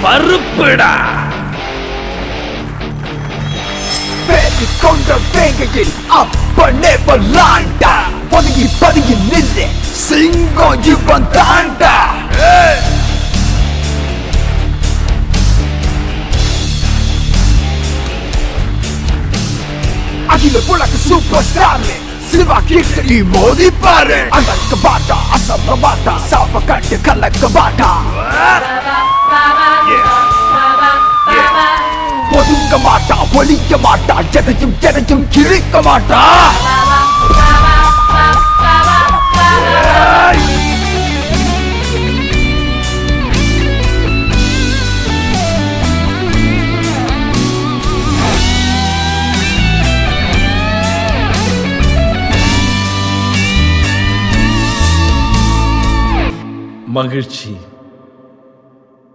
பருப்புடா பேரி கொண்ட வேங்கையில் அப்பனே பல்லாண்டா பதுங்கி பதுங்கி நின்று சிங்கம் இவன் தாண்டா அகில புலக்கு சூப்பர் ஸ்டார் சிவா கிட்ட நீ மோதி பாரு அலக்க மாட்டா அசம்ப மாட்டா சாப்ப கட்டு கலக்க மாட்டா ஒதுங்க மாட்டா ஒழிக்க மாட்டா எதையும் எதையும் கிழிக்க மாட்டா மகிழ்ச்சி